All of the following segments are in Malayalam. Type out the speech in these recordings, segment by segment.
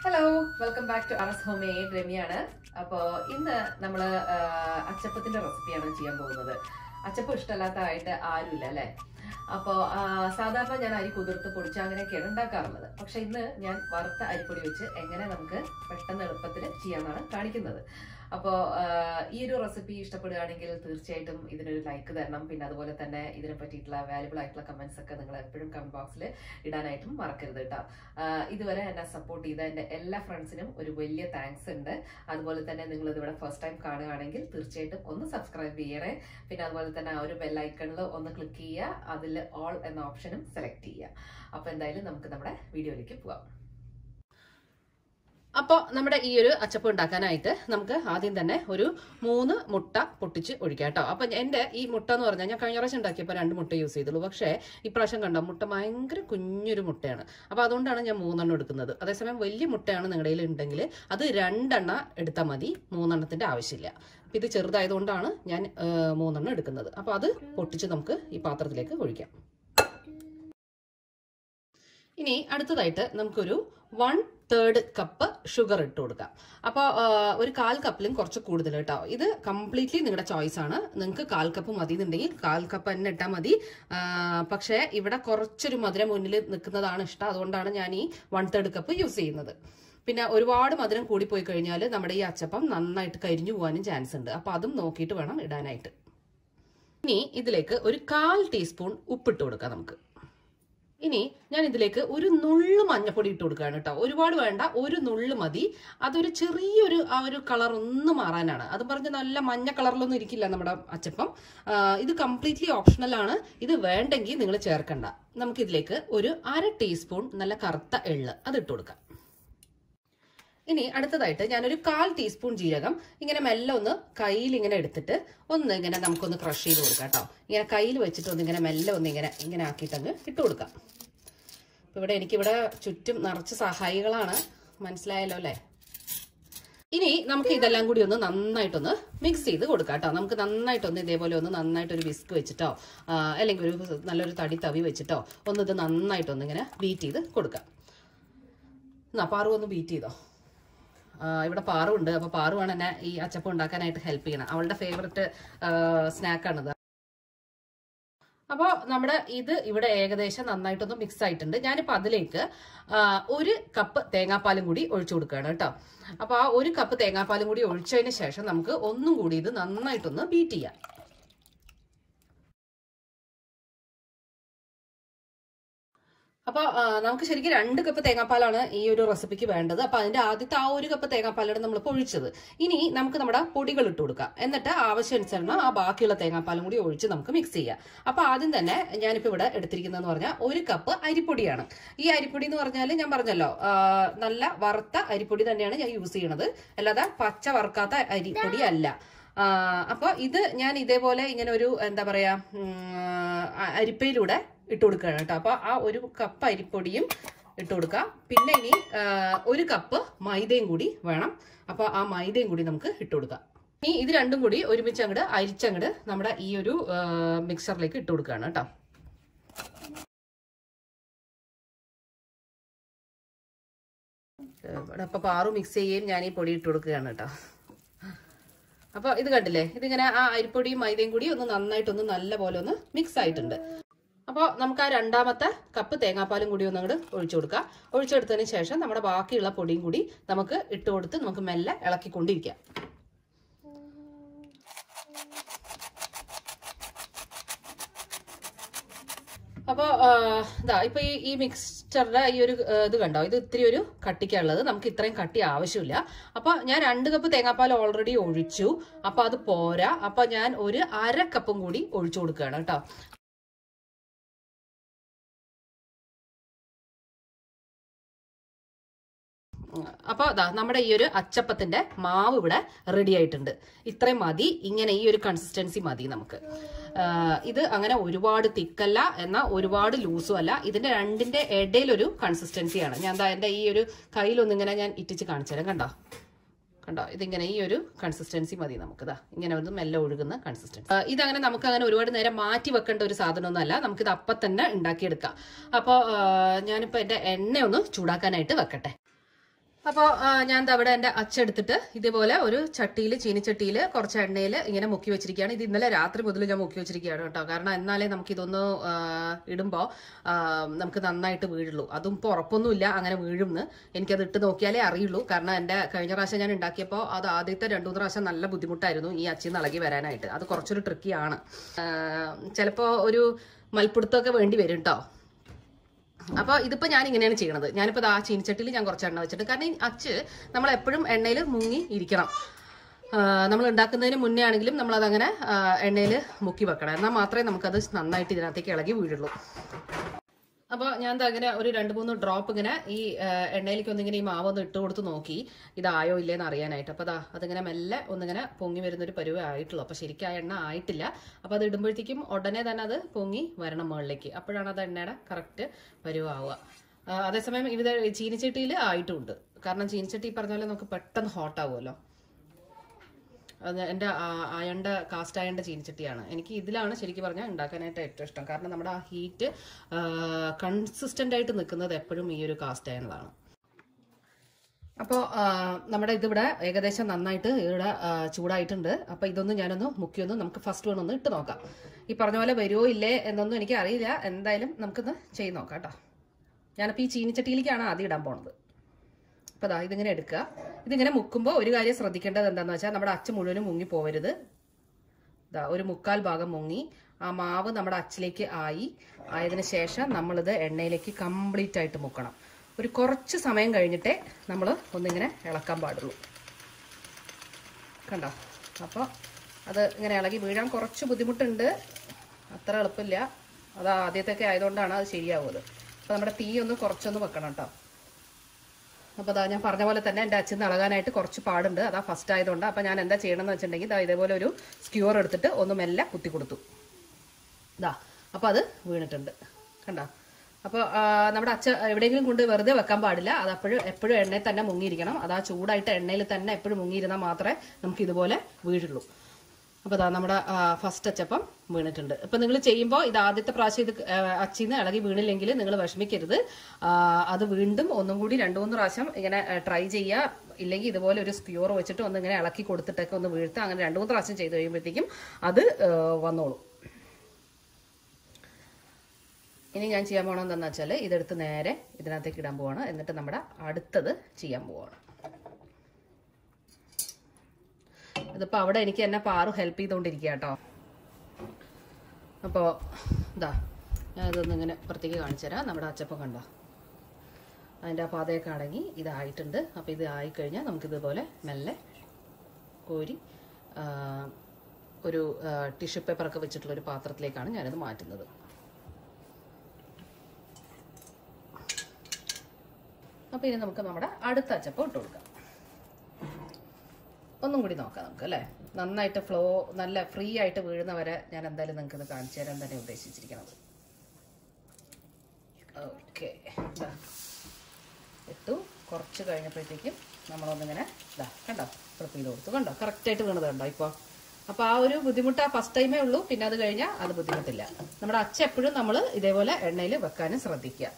Hello welcome back to ours home made രമ്യാണ് അപ്പോൾ ഇന്ന് നമ്മൾ അച്ചപ്പത്തിന്റെ റെസിപ്പിയാണ് ചെയ്യാൻ പോകുന്നത് അച്ചപ്പം ഇഷ്ടമല്ലാത്തതായിട്ട് ആരുമില്ല അല്ലേ അപ്പോൾ സാധാരണ ഞാൻ അരി കുതിർത്ത് പൊടിച്ച് അങ്ങനെയൊക്കെയാണ് ഉണ്ടാക്കാറുള്ളത് പക്ഷെ ഇന്ന് ഞാൻ വറുത്ത അരിപ്പൊടി വെച്ച് എങ്ങനെ നമുക്ക് പെട്ടെന്ന് എളുപ്പത്തിൽ ചെയ്യാമെന്നാണ് കാണിക്കുന്നത് അപ്പോൾ ഈ ഒരു റെസിപ്പി ഇഷ്ടപ്പെടുകയാണെങ്കിൽ തീർച്ചയായിട്ടും ഇതിനൊരു ലൈക്ക് തരണം പിന്നെ അതുപോലെ തന്നെ ഇതിനെ പറ്റിയിട്ടുള്ള വാല്യുബിൾ ആയിട്ടുള്ള കമന്റ്സ് ഒക്കെ നിങ്ങൾ എപ്പോഴും കമന്റ് ബോക്സിൽ ഇടാനായിട്ടും മറക്കരുത് കേട്ടോ ആഹ് ഇതുവരെ എന്നെ സപ്പോർട്ട് ചെയ്ത എൻ്റെ എല്ലാ ഫ്രണ്ട്സിനും ഒരു വലിയ താങ്ക്സ് ഉണ്ട് അതുപോലെ തന്നെ നിങ്ങൾ ഇതിവിടെ ഫസ്റ്റ് ടൈം കാണുകയാണെങ്കിൽ തീർച്ചയായിട്ടും ഒന്ന് സബ്സ്ക്രൈബ് ചെയ്യണേ പിന്നെ അതുപോലെ തന്നെ ആ ഒരു ബെല്ലൈക്കണിൽ ഒന്ന് ക്ലിക്ക് ചെയ്യുക അതിൽ ഓൾ എന്ന ഓപ്ഷനും സെലക്ട് ചെയ്യുക അപ്പോൾ എന്തായാലും നമുക്ക് നമ്മുടെ വീഡിയോയിലേക്ക് പോവാം അപ്പോൾ നമ്മുടെ ഈ ഒരു അച്ചപ്പം ഉണ്ടാക്കാനായിട്ട് നമുക്ക് ആദ്യം തന്നെ ഒരു മൂന്ന് മുട്ട പൊട്ടിച്ച് ഒഴിക്കാം കേട്ടോ അപ്പം എൻ്റെ ഈ മുട്ട എന്ന് പറഞ്ഞാൽ ഞാൻ കഴിഞ്ഞ പ്രാവശ്യം ഉണ്ടാക്കിയപ്പോൾ രണ്ട് മുട്ട യൂസ് ചെയ്തുള്ളൂ പക്ഷേ ഇപ്രാവശ്യം കണ്ടോ മുട്ട ഭയങ്കര കുഞ്ഞൊരു മുട്ടയാണ് അപ്പോൾ അതുകൊണ്ടാണ് ഞാൻ മൂന്നെണ്ണം എടുക്കുന്നത് അതേസമയം വലിയ മുട്ടയാണ് നിങ്ങളുടെ കയ്യിൽ ഉണ്ടെങ്കിൽ അത് രണ്ടെണ്ണ എടുത്താൽ മതി മൂന്നെണ്ണത്തിൻ്റെ ആവശ്യമില്ല അപ്പം ഇത് ചെറുതായതുകൊണ്ടാണ് ഞാൻ ആ, മൂന്നെണ്ണം എടുക്കുന്നത് അപ്പോൾ അത് പൊട്ടിച്ച് നമുക്ക് ഈ പാത്രത്തിലേക്ക് ഒഴിക്കാം ഇനി അടുത്തതായിട്ട് നമുക്കൊരു വൺ തേർഡ് കപ്പ് ഷുഗർ ഇട്ട് കൊടുക്കാം അപ്പോൾ ഒരു കാൽ കപ്പിലും കുറച്ച് കൂടുതൽ കേട്ടോ ഇത് കംപ്ലീറ്റ്ലി നിങ്ങളുടെ ചോയ്സ് ആണ് നിങ്ങൾക്ക് കാൽ കപ്പ് മതി എന്നുണ്ടെങ്കിൽ കാൽ കപ്പ് തന്നെ ഇട്ടാൽ മതി ആ, പക്ഷേ ഇവിടെ കുറച്ചൊരു മധുരം മുന്നിൽ നിൽക്കുന്നതാണ് ഇഷ്ടം അതുകൊണ്ടാണ് ഞാൻ ഈ വൺ തേർഡ് കപ്പ് യൂസ് ചെയ്യുന്നത് പിന്നെ ഒരുപാട് മധുരം കൂടിപ്പോയി കഴിഞ്ഞാൽ നമ്മുടെ ഈ അച്ചപ്പം നന്നായിട്ട് കരിഞ്ഞു പോകാനും ചാൻസ് ഉണ്ട് അപ്പോൾ അതും നോക്കിയിട്ട് വേണം ഇടാനായിട്ട് ഇനി ഇതിലേക്ക് ഒരു കാൽ ടീസ്പൂൺ ഉപ്പിട്ട് കൊടുക്കാം നമുക്ക് ഇനി ഞാൻ ഇതിലേക്ക് ഒരു നുള്ളു മഞ്ഞപ്പൊടി ഇട്ട് കൊടുക്കുകയാണ് കേട്ടോ ഒരുപാട് വേണ്ട ഒരു നുള്ളു മതി അതൊരു ചെറിയൊരു ആ ഒരു കളർ ഒന്ന് മാറാനാണ് അത് പറഞ്ഞ് നല്ല മഞ്ഞ കളറിലൊന്നും ഇരിക്കില്ല നമ്മുടെ അച്ചപ്പം ആ, ഇത് കംപ്ലീറ്റ്ലി ഓപ്ഷണൽ ആണ് ഇത് വേണ്ടെങ്കിൽ നിങ്ങൾ ചേർക്കണ്ട നമുക്ക് ഇതിലേക്ക് ഒരു അര ടീസ്പൂൺ നല്ല കറുത്ത എള്ള് അത് ഇട്ട് കൊടുക്കാം ഇനി അടുത്തതായിട്ട് ഞാനൊരു കാൽ ടീസ്പൂൺ ജീരകം ഇങ്ങനെ മെല്ലെ ഒന്ന് കയ്യിൽ ഇങ്ങനെ എടുത്തിട്ട് ഒന്ന് ഇങ്ങനെ നമുക്കൊന്ന് ക്രഷ് ചെയ്ത് കൊടുക്കാം കേട്ടോ ഇങ്ങനെ കയ്യിൽ വെച്ചിട്ട് ഒന്ന് ഇങ്ങനെ മെല്ലെ ഒന്ന് ഇങ്ങനെ ഇങ്ങനെ ആക്കിയിട്ട് അങ്ങ് ഇട്ട് കൊടുക്കാം ഇപ്പൊ ഇവിടെ എനിക്കിവിടെ ചുറ്റും നിറച്ച് സഹായികളാണ് മനസ്സിലായല്ലോ അല്ലേ ഇനി നമുക്ക് ഇതെല്ലാം കൂടി ഒന്ന് നന്നായിട്ടൊന്ന് മിക്സ് ചെയ്ത് കൊടുക്കാം കേട്ടോ നമുക്ക് നന്നായിട്ടൊന്ന് ഇതേപോലെ ഒന്ന് നന്നായിട്ട് ഒരു വിസ്ക് വെച്ചിട്ടോ ആ, അല്ലെങ്കിൽ ഒരു നല്ലൊരു തടി തവി വെച്ചിട്ടോ ഒന്ന് ഇത് നന്നായിട്ടൊന്ന് ഇങ്ങനെ ബീറ്റ് ചെയ്ത് കൊടുക്കാം എന്നാ പാറു ഒന്ന് ബീറ്റ് ചെയ്തോ ആ, ഇവിടെ പാറുണ്ട് അപ്പൊ പാറുവാണ് എന്നെ ഈ അച്ചപ്പം ഉണ്ടാക്കാനായിട്ട് ഹെൽപ്പ് ചെയ്യണം അവളുടെ ഫേവററ്റ് സ്നാക്കാണിത് അപ്പോൾ നമ്മുടെ ഇത് ഇവിടെ ഏകദേശം നന്നായിട്ടൊന്ന് മിക്സ് ആയിട്ടുണ്ട് ഞാനിപ്പോൾ അതിലേക്ക് ആ, ഒരു കപ്പ് തേങ്ങാപ്പാലും കൂടി ഒഴിച്ചു കൊടുക്കുകയാണ് കേട്ടോ അപ്പോൾ ആ ഒരു കപ്പ് തേങ്ങാപ്പാലും കൂടി ഒഴിച്ചതിന് ശേഷം നമുക്ക് ഒന്നും കൂടി ഇത് നന്നായിട്ടൊന്ന് ബീറ്റ് ചെയ്യാം അപ്പോൾ നമുക്ക് ശരിക്കും രണ്ട് കപ്പ് തേങ്ങാപ്പാലാണ് ഈ ഒരു റെസിപ്പിക്ക് വേണ്ടത് അപ്പോൾ അതിന്റെ ആദ്യത്തെ ആ ഒരു കപ്പ് തേങ്ങാപ്പാലാണ് നമ്മൾ ഒഴിച്ചത് ഇനി നമുക്ക് നമ്മുടെ പൊടികൾ ഇട്ട് കൊടുക്കാം എന്നിട്ട് ആവശ്യാനുസരണം ആ ബാക്കിയുള്ള തേങ്ങാപ്പാലും കൂടി ഒഴിച്ച് നമുക്ക് മിക്സ് ചെയ്യാം അപ്പോൾ ആദ്യം തന്നെ ഞാനിപ്പോൾ ഇവിടെ എടുത്തിരിക്കുന്നതെന്ന് പറഞ്ഞാൽ ഒരു കപ്പ് അരിപ്പൊടിയാണ് ഈ അരിപ്പൊടി എന്ന് പറഞ്ഞാൽ ഞാൻ പറഞ്ഞല്ലോ ആ, നല്ല വറുത്ത അരിപ്പൊടി തന്നെയാണ് ഞാൻ യൂസ് ചെയ്യണത് അല്ലാതെ പച്ച വറുക്കാത്ത അരിപ്പൊടി അല്ല അപ്പോൾ ഇത് ഞാൻ ഇതേപോലെ ഇങ്ങനെ ഒരു എന്താ പറയാ ഉം, അ- അരിപ്പയിലൂടെ ഇട്ട് കൊടുക്കുകയാണ് കേട്ടോ അപ്പോൾ ആ ഒരു കപ്പ് അരിപ്പൊടിയും ഇട്ട് കൊടുക്കുക പിന്നെ ഇനി ആ, ഒരു കപ്പ് മൈദയും കൂടി വേണം അപ്പോൾ ആ മൈദയും കൂടി നമുക്ക് ഇട്ട് കൊടുക്കാം ഇനി ഇത് രണ്ടും കൂടി ഒരുമിച്ച് അങ്ങോട്ട് അരിച്ചങ്ങോട്ട് നമ്മുടെ ഈ ഒരു ആ, മിക്സറിലേക്ക് ഇട്ട് കൊടുക്കുകയാണ് കേട്ടോ ഇവിടെ ഇപ്പൊ പാറു മിക്സ് ചെയ്യുകയും ഞാൻ ഈ പൊടി ഇട്ട് കൊടുക്കുകയാണ് കേട്ടോ അപ്പൊ ഇത് കണ്ടില്ലേ ഇതിങ്ങനെ ആ അരിപ്പൊടിയും മൈദയും കൂടി ഒന്ന് നന്നായിട്ടൊന്ന് നല്ല പോലെ ഒന്ന് മിക്സ് ആയിട്ടുണ്ട് അപ്പോൾ നമുക്ക് ആ രണ്ടാമത്തെ കപ്പ് തേങ്ങാപ്പാലും കൂടി ഒന്ന് അങ്ങോട്ട് ഒഴിച്ചു കൊടുക്കാം ഒഴിച്ചെടുത്തതിന് ശേഷം നമ്മുടെ ബാക്കിയുള്ള പൊടിയും കൂടി നമുക്ക് ഇട്ട് കൊടുത്ത് നമുക്ക് മെല്ലെ ഇളക്കിക്കൊണ്ടിരിക്കാം അപ്പോൾ ഇതാ ഇപ്പൊ ഈ ഈ മിക്സ്ചറിന്റെ ഈ ഒരു ആ, ഇത് കണ്ടോ ഇത് ഇത്തിരി ഒരു കട്ടിക്കുള്ളത് നമുക്ക് ഇത്രയും കട്ടി ആവശ്യമില്ല അപ്പൊ ഞാൻ രണ്ട് കപ്പ് തേങ്ങാപ്പാൽ ഓൾറെഡി ഒഴിച്ചു അപ്പൊ അത് പോരാ അപ്പൊ ഞാൻ ഒരു അര കപ്പും കൂടി ഒഴിച്ചു കൊടുക്കുകയാണ് കേട്ടോ അപ്പൊ അതാ നമ്മുടെ ഈ ഒരു അച്ചപ്പത്തിന്റെ മാവ് ഇവിടെ റെഡി ആയിട്ടുണ്ട് ഇത്രയും മതി ഇങ്ങനെ ഈ ഒരു കൺസിസ്റ്റൻസി മതി നമുക്ക് ആ, ഇത് അങ്ങനെ ഒരുപാട് തിക്കല്ല എന്നാൽ ഒരുപാട് ലൂസും അല്ല ഇതിന്റെ രണ്ടിന്റെ ഇടയിലൊരു കൺസിസ്റ്റൻസിയാണ് ഞാൻ ദാ എന്റെ ഈ ഒരു കയ്യിലൊന്നിങ്ങനെ ഞാൻ ഇറ്റിച്ച് കാണിച്ചു തരാം കണ്ടോ കണ്ടോ ഇതിങ്ങനെ ഈ ഒരു കൺസിസ്റ്റൻസി മതി നമുക്ക് ഇതാ ഇങ്ങനെ ഒന്ന് മെല്ലെ ഒഴുകുന്ന കൺസിസ്റ്റൻസി ഇതങ്ങനെ നമുക്ക് അങ്ങനെ ഒരുപാട് നേരം മാറ്റി വെക്കേണ്ട ഒരു സാധനമൊന്നുമല്ല നമുക്കിത് അപ്പം തന്നെ ഉണ്ടാക്കിയെടുക്കാം അപ്പോൾ ഞാനിപ്പോൾ എൻ്റെ എണ്ണ ഒന്ന് ചൂടാക്കാനായിട്ട് വെക്കട്ടെ അപ്പോൾ ഞാൻ ദാ അവിടെ എൻ്റെ അച്ചെടുത്തിട്ട് ഇതുപോലെ ഒരു ചട്ടിയിൽ ചീനിച്ചട്ടിയിൽ കുറച്ച് എണ്ണയിൽ ഇങ്ങനെ മുക്കി വെച്ചിരിക്കുകയാണ് ഇത് ഇന്നലെ രാത്രി മുതൽ ഞാൻ മുക്കി വെച്ചിരിക്കുകയാണ് കേട്ടോ കാരണം എന്നാലേ നമുക്ക് ഇതൊന്ന് ഇടുമ്പോൾ നമുക്ക് നന്നായിട്ട് വീഴുള്ളൂ അതും ഇപ്പോൾ ഉറപ്പൊന്നുമില്ല അങ്ങനെ വീഴുമെന്ന് എനിക്കത് ഇട്ട് നോക്കിയാലേ അറിയുള്ളൂ കാരണം എൻ്റെ കഴിഞ്ഞ പ്രാവശ്യം ഞാൻ ഉണ്ടാക്കിയപ്പോൾ അത് ആദ്യത്തെ രണ്ടു മൂന്ന് പ്രാവശ്യം നല്ല ബുദ്ധിമുട്ടായിരുന്നു ഈ അച്ചിന്ന് ഇളകി വരാനായിട്ട് അത് കുറച്ചൊരു ട്രിക്കിയാണ് ചിലപ്പോൾ ഒരു മൽപ്പിടുത്തമൊക്കെ വേണ്ടി വരും കേട്ടോ അപ്പോൾ ഇതിപ്പോൾ ഞാൻ ഇങ്ങനെയാണ് ചെയ്യണത് ഞാനിപ്പോൾ ആ ചീനിച്ചട്ടിയിൽ ഞാൻ കുറച്ച് എണ്ണ വെച്ചിട്ട് കാരണം ഈ അച്ച് നമ്മൾ എപ്പോഴും എണ്ണയിൽ മുങ്ങി ഇരിക്കണം നമ്മൾ ഉണ്ടാക്കുന്നതിന് മുന്നേ ആണെങ്കിലും നമ്മളതങ്ങനെ എണ്ണയിൽ മുക്കി വെക്കണം എന്നാൽ മാത്രമേ നമുക്കത് നന്നായിട്ട് ഇതിനകത്തേക്ക് ഇളകി വീഴുള്ളൂ അപ്പോൾ ഞാൻ ദാ ഇങ്ങനെ ഒരു രണ്ട് മൂന്ന് ഡ്രോപ്പ് ഇങ്ങനെ ഈ ആ, എണ്ണയിലേക്ക് ഒന്നിങ്ങനെ ഈ മാവ് ഒന്ന് ഇട്ട് കൊടുത്ത് നോക്കി ഇതായോ ഇല്ലേന്ന് അറിയാനായിട്ട് അപ്പോൾ അതാ അതിങ്ങനെ മെല്ലെ ഒന്നിങ്ങനെ പൊങ്ങി വരുന്നൊരു പരുവേ ആയിട്ടുള്ളൂ അപ്പോൾ ശരിക്കും ആ എണ്ണ ആയിട്ടില്ല അപ്പോൾ അത് ഇടുമ്പോഴത്തേക്കും ഉടനെ തന്നെ അത് പൊങ്ങി വരണം മുകളിലേക്ക് അപ്പോഴാണ് അത് എണ്ണയുടെ കറക്റ്റ് പരുവാവുക ആ, അതേസമയം ഇത് ചീനിച്ചട്ടിയിൽ ആയിട്ടുമുണ്ട് കാരണം ചീനിച്ചട്ടി ഈ പറഞ്ഞ പോലെ നമുക്ക് പെട്ടെന്ന് ഹോട്ട് ആവുമല്ലോ അത് എൻ്റെ അയണ്ട കാസ്റ്റ് അയണ്ട ചീനിച്ചട്ടിയാണ് എനിക്ക് ഇതിലാണ് ശരിക്കും പറഞ്ഞാൽ ഉണ്ടാക്കാനായിട്ട് ഏറ്റവും ഇഷ്ടം കാരണം നമ്മുടെ ആ ഹീറ്റ് കൺസിസ്റ്റന്റ് ആയിട്ട് നിൽക്കുന്നത് എപ്പോഴും ഈ ഒരു കാസ്റ്റ് അയണിലാണ് അപ്പോൾ നമ്മുടെ ഇതിവിടെ ഏകദേശം നന്നായിട്ട് ഇവിടെ ആ, ചൂടായിട്ടുണ്ട് അപ്പോൾ ഇതൊന്ന് ഞാനൊന്ന് മുക്കിയൊന്ന് നമുക്ക് ഫസ്റ്റ് വൺ ഒന്ന് ഇട്ട് നോക്കാം ഈ പറഞ്ഞ പോലെ വരുമോ ഇല്ലേ എന്നൊന്നും എനിക്ക് അറിയില്ല എന്തായാലും നമുക്കൊന്ന് ചെയ്ത് നോക്കാം കേട്ടോ ഞാനിപ്പോൾ ഈ ചീനിച്ചട്ടിയിലേക്കാണ് ആദ്യം ഇടാൻ പോണത് അപ്പോൾ അതാ ഇതിങ്ങനെ എടുക്കുക ഇതിങ്ങനെ മുക്കുമ്പോൾ ഒരു കാര്യം ശ്രദ്ധിക്കേണ്ടത് എന്താണെന്ന് വെച്ചാൽ നമ്മുടെ അച്ച് മുഴുവനും മുങ്ങി പോവരുത് ഇതാ ഒരു മുക്കാൽ ഭാഗം മുങ്ങി ആ മാവ് നമ്മുടെ അച്ചിലേക്ക് ആയി ആയതിനു ശേഷം നമ്മളിത് എണ്ണയിലേക്ക് കംപ്ലീറ്റ് ആയിട്ട് മുക്കണം ഒരു കുറച്ച് സമയം കഴിഞ്ഞിട്ടേ നമ്മൾ ഒന്നിങ്ങനെ ഇളക്കാൻ പാടുള്ളൂ കണ്ടോ അപ്പോൾ അത് ഇങ്ങനെ ഇളകി വീഴാൻ കുറച്ച് ബുദ്ധിമുട്ടുണ്ട് അത്ര എളുപ്പമില്ല അത് ആദ്യത്തൊക്കെ ആയതുകൊണ്ടാണ് അത് ശരിയാവുന്നത് അപ്പോൾ നമ്മുടെ തീ ഒന്ന് കുറച്ചൊന്ന് വെക്കണം കേട്ടോ അപ്പോൾ അതാ ഞാൻ പറഞ്ഞ പോലെ തന്നെ എൻ്റെ അച്ഛൻ ഇളകാനായിട്ട് കുറച്ച് പാടുണ്ട് അതാ ഫസ്റ്റ് ആയതുകൊണ്ട് അപ്പോൾ ഞാൻ എന്താ ചെയ്യണമെന്ന് വെച്ചിട്ടുണ്ടെങ്കിൽ ദാ ഇതേപോലെ ഒരു സ്ക്യൂർ എടുത്തിട്ട് ഒന്ന് മെല്ലെ കുത്തി കൊടുത്തു ഇതാ അപ്പോൾ അത് വീണിട്ടുണ്ട് കണ്ടോ അപ്പോൾ നമ്മുടെ അച്ഛ എവിടെയെങ്കിലും കൊണ്ട് വെറുതെ വെക്കാൻ പാടില്ല അത് അപ്പോഴും എപ്പോഴും എണ്ണയിൽ തന്നെ മുങ്ങിയിരിക്കണം അത് ആ ചൂടായിട്ട് എണ്ണയിൽ തന്നെ എപ്പോഴും മുങ്ങിയിരുന്നാൽ മാത്രമേ നമുക്ക് ഇതുപോലെ വീഴുള്ളൂ അപ്പോൾ അതാ നമ്മുടെ ഫസ്റ്റ് അച്ചപ്പം വീണിട്ടുണ്ട് ഇപ്പം നിങ്ങൾ ചെയ്യുമ്പോൾ ഇത് ആദ്യത്തെ പ്രാവശ്യം ഇത് അച്ചിന്ന് ഇളകി വീണില്ലെങ്കിൽ നിങ്ങൾ വിഷമിക്കരുത് ആ, അത് വീണ്ടും ഒന്നും കൂടി രണ്ടു മൂന്ന് പ്രാവശ്യം ഇങ്ങനെ ട്രൈ ചെയ്യുക ഇല്ലെങ്കിൽ ഇതുപോലെ ഒരു സ്ക്യൂർ വെച്ചിട്ട് ഒന്ന് ഇങ്ങനെ ഇളക്കി കൊടുത്തിട്ടൊക്കെ ഒന്ന് വീഴ്ത്തുക അങ്ങനെ രണ്ടു മൂന്ന് പ്രാവശ്യം ചെയ്ത് കഴിയുമ്പോഴത്തേക്കും അത് ആ, വന്നോളും ഇനി ഞാൻ ചെയ്യാൻ പോകണം എന്താണെന്ന് വെച്ചാൽ ഇതെടുത്ത് നേരെ ഇതിനകത്തേക്ക് ഇടാൻ പോവാണ് എന്നിട്ട് നമ്മുടെ അടുത്തത് ചെയ്യാൻ പോവാണ് ഇതിപ്പോൾ അവിടെ എനിക്ക് എന്നെ പാറു ഹെൽപ്പ് ചെയ്തുകൊണ്ടിരിക്കുക കേട്ടോ അപ്പോൾ ഇതാ ഞാൻ ഇതൊന്ന് ഇങ്ങനെ പുറത്തേക്ക് കാണിച്ചു തരാം നമ്മുടെ അച്ചപ്പം കണ്ടോ അതിൻ്റെ ആ പാതയൊക്കെ അടങ്ങി ഇതായിട്ടുണ്ട് അപ്പോൾ ഇത് ആയിക്കഴിഞ്ഞാൽ നമുക്കിതുപോലെ മെല്ലെ കോരി ആ, ഒരു ടിഷ്യൂ പേപ്പറൊക്കെ വെച്ചിട്ടുള്ള ഒരു പാത്രത്തിലേക്കാണ് ഞാനിത് മാറ്റുന്നത് അപ്പോൾ ഇനി നമുക്ക് നമ്മുടെ അടുത്ത അച്ചപ്പം ഇട്ട് കൊടുക്കാം ഒന്നും കൂടി നോക്കാം നമുക്ക് അല്ലേ നന്നായിട്ട് ഫ്ലോ നല്ല ഫ്രീ ആയിട്ട് വീഴുന്ന വരെ ഞാൻ എന്തായാലും നിങ്ങൾക്ക് ഇത് കാണിച്ചു തരാൻ തന്നെ ഉദ്ദേശിച്ചിരിക്കുന്നത് ഓക്കെ ഇട്ടു കുറച്ച് കഴിഞ്ഞപ്പോഴത്തേക്കും നമ്മളൊന്നിങ്ങനെ ഇതാ കണ്ടോ ഫ്ലിപ്പ് ചെയ്ത് കൊടുത്തു കണ്ടോ കറക്റ്റായിട്ട് വീണത് കണ്ടോ ഇപ്പോൾ അപ്പോൾ ആ ഒരു ബുദ്ധിമുട്ട് ആ ഫസ്റ്റ് ടൈമേ ഉള്ളൂ പിന്നെ അത് കഴിഞ്ഞാൽ അത് ബുദ്ധിമുട്ടില്ല നമ്മുടെ അച്ഛ എപ്പോഴും നമ്മൾ ഇതേപോലെ എണ്ണയിൽ വെക്കാനും ശ്രദ്ധിക്കുക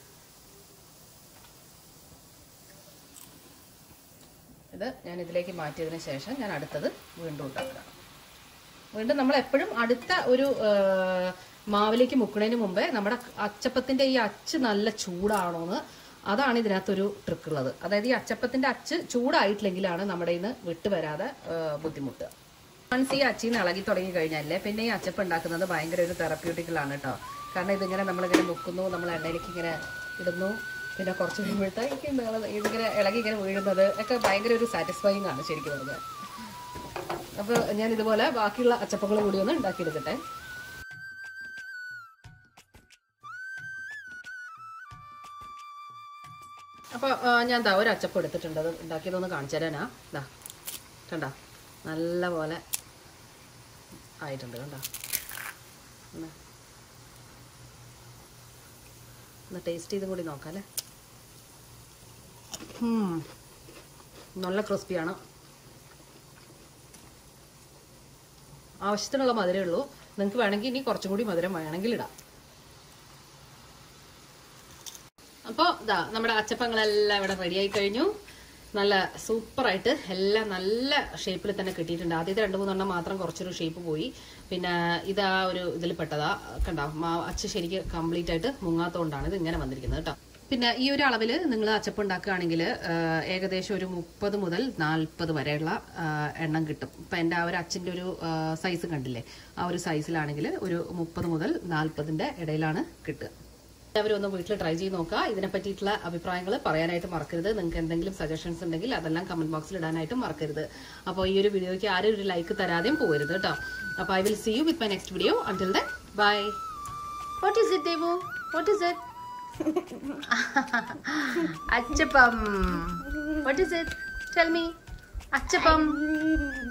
ഇത് ഞാൻ ഇതിലേക്ക് മാറ്റിയതിന് ശേഷം ഞാൻ അടുത്തത് വീണ്ടും ഉണ്ടാക്കുക വീണ്ടും നമ്മൾ എപ്പോഴും അടുത്ത ഒരു ആ, മാവിലേക്ക് മുക്കണതിന് മുമ്പേ നമ്മുടെ അച്ചപ്പത്തിന്റെ ഈ അച്ച് നല്ല ചൂടാണോന്ന് അതാണ് ഇതിനകത്തൊരു ട്രിക്ക് ഉള്ളത് അതായത് ഈ അച്ചപ്പത്തിന്റെ അച്ച് ചൂടായിട്ടില്ലെങ്കിലാണ് നമ്മുടെ ഇന്ന് വിട്ടുവരാതെ ആ, ബുദ്ധിമുട്ടുക വൺസ് ഈ അച്ചിന്ന് ഇളകി തുടങ്ങി കഴിഞ്ഞാലേ പിന്നെ ഈ അച്ചപ്പം ഉണ്ടാക്കുന്നത് ഭയങ്കര ഒരു തെറപ്യൂട്ടിക്കലാണ് കേട്ടോ കാരണം ഇതിങ്ങനെ നമ്മളിങ്ങനെ മുക്കുന്നു നമ്മൾ എണ്ണയിലേക്ക് ഇങ്ങനെ ഇടുന്നു പിന്നെ കുറച്ച് കഴിയുമ്പോഴത്തേക്ക് ഇതിങ്ങനെ ഇളകി ഇങ്ങനെ വീഴുന്നത് ഒക്കെ ഭയങ്കര ഒരു സാറ്റിസ്ഫൈങ് ആണ് ശരിക്കും പറഞ്ഞാൽ അപ്പോൾ ഞാൻ ഇതുപോലെ ബാക്കിയുള്ള അച്ചപ്പങ്ങൾ കൂടി ഒന്ന് ഉണ്ടാക്കിയെടുക്കട്ടെ അപ്പോൾ ഞാൻ ദാ ഒരു അച്ചപ്പം എടുത്തിട്ടുണ്ട് അത് ഉണ്ടാക്കിയതൊന്ന് കാണിച്ചു തരാനാ ദാ കണ്ട നല്ല പോലെ ആയിട്ടുണ്ട് കണ്ട ഒന്ന് ടേസ്റ്റ് ചെയ്തും കൂടി നോക്കാം അല്ലേ ഉം. നല്ല ക്രിസ്പിയാണ് ആവശ്യത്തിനുള്ള മധുരമേ ഉള്ളൂ നിങ്ങൾക്ക് വേണമെങ്കിൽ ഇനി കുറച്ചും കൂടി മധുരം വേണമെങ്കിൽ ഇടാം അപ്പോൾ ഇതാ നമ്മുടെ അച്ചപ്പങ്ങളെല്ലാം ഇവിടെ റെഡിയായി കഴിഞ്ഞു നല്ല സൂപ്പറായിട്ട് എല്ലാം നല്ല ഷേപ്പിൽ തന്നെ കിട്ടിയിട്ടുണ്ട് ആദ്യത്തെ രണ്ട് മൂന്നെണ്ണം മാത്രം കുറച്ചൊരു ഷേപ്പ് പോയി പിന്നെ ഇതാ ഒരു ഇതിൽ പെട്ടതാ കണ്ടോ മാ- അച്ച് ശരിക്ക് കംപ്ലീറ്റ് ആയിട്ട് മുങ്ങാത്തോണ്ടാണ് ഇത് ഇങ്ങനെ വന്നിരിക്കുന്നത് കേട്ടോ പിന്നെ ഈ ഒരു അളവിൽ നിങ്ങൾ അച്ചപ്പ് ഉണ്ടാക്കുകയാണെങ്കിൽ ഏകദേശം ഒരു മുപ്പത് മുതൽ നാൽപ്പത് വരെയുള്ള ആ, എണ്ണം കിട്ടും ഇപ്പം എൻ്റെ ആ ഒരു അച്ചിൻ്റെ ഒരു സൈസ് കണ്ടില്ലേ ആ ഒരു സൈസിലാണെങ്കിൽ ഒരു മുപ്പത് മുതൽ നാൽപ്പതിൻ്റെ ഇടയിലാണ് കിട്ടുക എല്ലാവരും ഒന്ന് വീട്ടിൽ ട്രൈ ചെയ്ത് നോക്കുക ഇതിനെ പറ്റിയിട്ടുള്ള അഭിപ്രായങ്ങൾ പറയാനായിട്ട് മറക്കരുത് നിങ്ങൾക്ക് എന്തെങ്കിലും സജഷൻസ് ഉണ്ടെങ്കിൽ അതെല്ലാം കമന്റ് ബോക്സിൽ ഇടാനായിട്ട് മറക്കരുത് അപ്പോൾ ഈ ഒരു വീഡിയോയ്ക്ക് ആരും ഒരു ലൈക്ക് തരാതെയും പോകരുത് കേട്ടോ അപ്പോൾ I will see you with my next video until then bye What is it, Devu? What is it? Achapam. What is it? Tell me. Achapam.